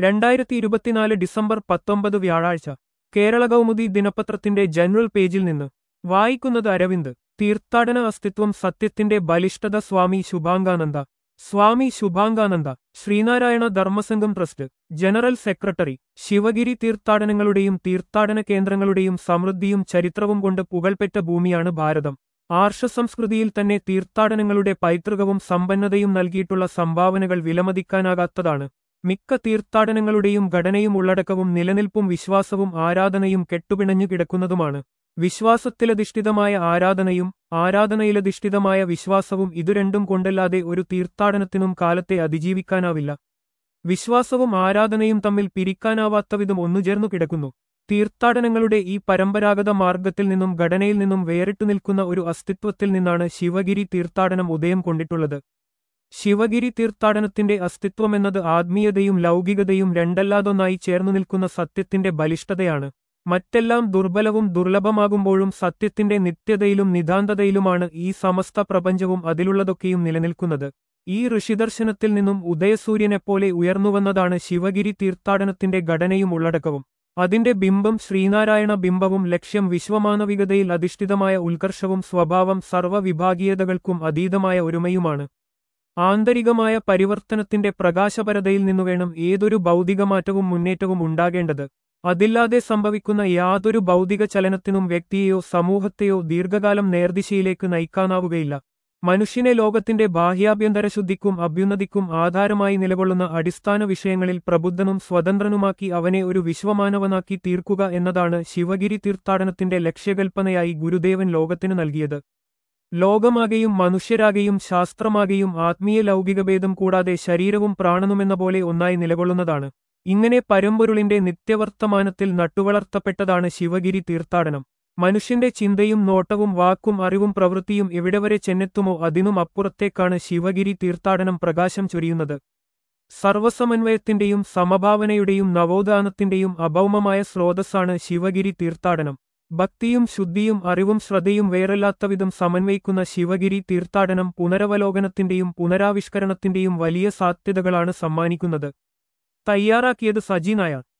രണ്ടായിരത്തി ഇരുപത്തിനാല് ഡിസംബർ പത്തൊമ്പത് വ്യാഴാഴ്ച കേരള കൗമുദി ദിനപത്രത്തിന്റെ ജനറൽ പേജിൽ നിന്ന് വായിക്കുന്നത് അരവിന്ദ് തീർത്ഥാടന അസ്തിത്വം സത്യത്തിന്റെ ബലിഷ്ഠത Swami Shubhangananda Swami Shubhangananda Sreenarayana Dharmasangham trust general secretary Sivagiri തീർത്ഥാടനങ്ങളുടെയും തീർത്ഥാടന കേന്ദ്രങ്ങളുടെയും സമൃദ്ധിയും ചരിത്രവും കൊണ്ട് പുകൾപെറ്റ ഭൂമിയാണ് ഭാരതം ആർഷസംസ്കൃതിയിൽ തന്നെ തീർത്ഥാടനങ്ങളുടെ പൈതൃകവും സമ്പന്നതയും നൽകിയിട്ടുള്ള സംഭാവനകൾ വിലമതിക്കാനാകാത്തതാണ് മിക്ക തീർത്ഥാടനങ്ങളുടെയും ഘടനയും ഉള്ളടക്കവും നിലനിൽപ്പും വിശ്വാസവും ആരാധനയും കെട്ടുപിണഞ്ഞു കിടക്കുന്നതുമാണ് വിശ്വാസത്തിലധിഷ്ഠിതമായ ആരാധനയും ആരാധനയിലധിഷ്ഠിതമായ വിശ്വാസവും ഇതു രണ്ടും കൊണ്ടല്ലാതെ ഒരു തീർത്ഥാടനത്തിനും കാലത്തെ അതിജീവിക്കാനാവില്ല വിശ്വാസവും ആരാധനയും തമ്മിൽ പിരിക്കാനാവാത്തവിധം ഒന്നുചേർന്നു കിടക്കുന്നു തീർത്ഥാടനങ്ങളുടെ ഈ പരമ്പരാഗത മാർഗത്തിൽ നിന്നും ഘടനയിൽ നിന്നും വേറിട്ടു നിൽക്കുന്ന ഒരു അസ്തിത്വത്തിൽ നിന്നാണ് ശിവഗിരി തീർത്ഥാടനം ഉദയം കൊണ്ടിട്ടുള്ളത് ശിവഗിരി തീർത്ഥാടനത്തിന്റെ അസ്തിത്വമെന്നത് ആത്മീയതയും ലൗകികതയും രണ്ടല്ലാതൊന്നായി ചേർന്നു നിൽക്കുന്ന സത്യത്തിന്റെ ബലിഷ്ഠതയാണ് മറ്റെല്ലാം ദുർബലവും ദുർലഭമാകുമ്പോഴും സത്യത്തിന്റെ നിത്യതയിലും നിതാന്തതയിലുമാണ് ഈ സമസ്ത പ്രപഞ്ചവും അതിലുള്ളതൊക്കെയും നിലനിൽക്കുന്നത് ഈ ഋഷിദർശനത്തിൽ നിന്നും ഉദയസൂര്യനെപ്പോലെ ഉയർന്നുവന്നതാണ് ശിവഗിരി തീർത്ഥാടനത്തിന്റെ ഘടനയും ഉള്ളടക്കവും അതിന്റെ ബിംബം ശ്രീനാരായണ ബിംബവും ലക്ഷ്യം വിശ്വമാനവികതയിൽ അധിഷ്ഠിതമായ ഉത്കർഷവും സ്വഭാവം സർവ്വവിഭാഗീയതകൾക്കും അതീതമായ ഒരുമയുമാണ് ആന്തരികമായ പരിവർത്തനത്തിന്റെ പ്രകാശപരതയിൽ നിന്നുവേണം ഏതൊരു ഭൗതികമാറ്റവും മുന്നേറ്റവും ഉണ്ടാകേണ്ടത് അതില്ലാതെ സംഭവിക്കുന്ന യാതൊരു ഭൗതിക ചലനത്തിനും വ്യക്തിയെയോ സമൂഹത്തെയോ ദീർഘകാലം നേർദിശയിലേക്ക് നയിക്കാനാവുകയില്ല മനുഷ്യനെ ലോകത്തിന്റെ ബാഹ്യാഭ്യന്തര ശുദ്ധിക്കും അഭ്യുന്നതിക്കും ആധാരമായി നിലകൊള്ളുന്ന അടിസ്ഥാന വിഷയങ്ങളിൽ പ്രബുദ്ധനും സ്വതന്ത്രനുമാക്കി അവനെ ഒരു വിശ്വമാനവനാക്കി തീർക്കുക എന്നതാണ് ശിവഗിരി തീർത്ഥാടനത്തിന്റെ ലക്ഷ്യകൽപ്പനയായി ഗുരുദേവൻ ലോകത്തിനു നൽകിയത് ലോകമാകെയും മനുഷ്യരാകെയും ശാസ്ത്രമാകെയും ആത്മീയ ലൗകികഭേദം കൂടാതെ ശരീരവും പ്രാണനുമെന്ന പോലെ ഒന്നായി നിലകൊള്ളുന്നതാണ് ഇങ്ങനെ പരമ്പൊരുളിന്റെ നിത്യവർത്തമാനത്തിൽ നട്ടുവളർത്തപ്പെട്ടതാണ് ശിവഗിരി തീർത്ഥാടനം മനുഷ്യന്റെ ചിന്തയും നോട്ടവും വാക്കും അറിവും പ്രവൃത്തിയും എവിടെ വരെ ചെന്നെത്തുമോ അതിനും അപ്പുറത്തേക്കാണ് ശിവഗിരി തീർത്ഥാടനം പ്രകാശം ചൊരിയുന്നത് സർവസമന്വയത്തിന്റെയും സമഭാവനയുടെയും നവോത്ഥാനത്തിന്റെയും അഭൗമമായ സ്രോതസ്സാണ് ശിവഗിരി തീർത്ഥാടനം ഭക്തിയും ശുദ്ധിയും അറിവും ശ്രദ്ധയും വേറല്ലാത്തവിധം സമന്വയിക്കുന്ന ശിവഗിരി തീർത്ഥാടനം പുനരവലോകനത്തിന്റെയും പുനരാവിഷ്കരണത്തിന്റെയും വലിയ സാധ്യതകളാണ് സമ്മാനിക്കുന്നത് തയ്യാറാക്കിയത് സജി നായർ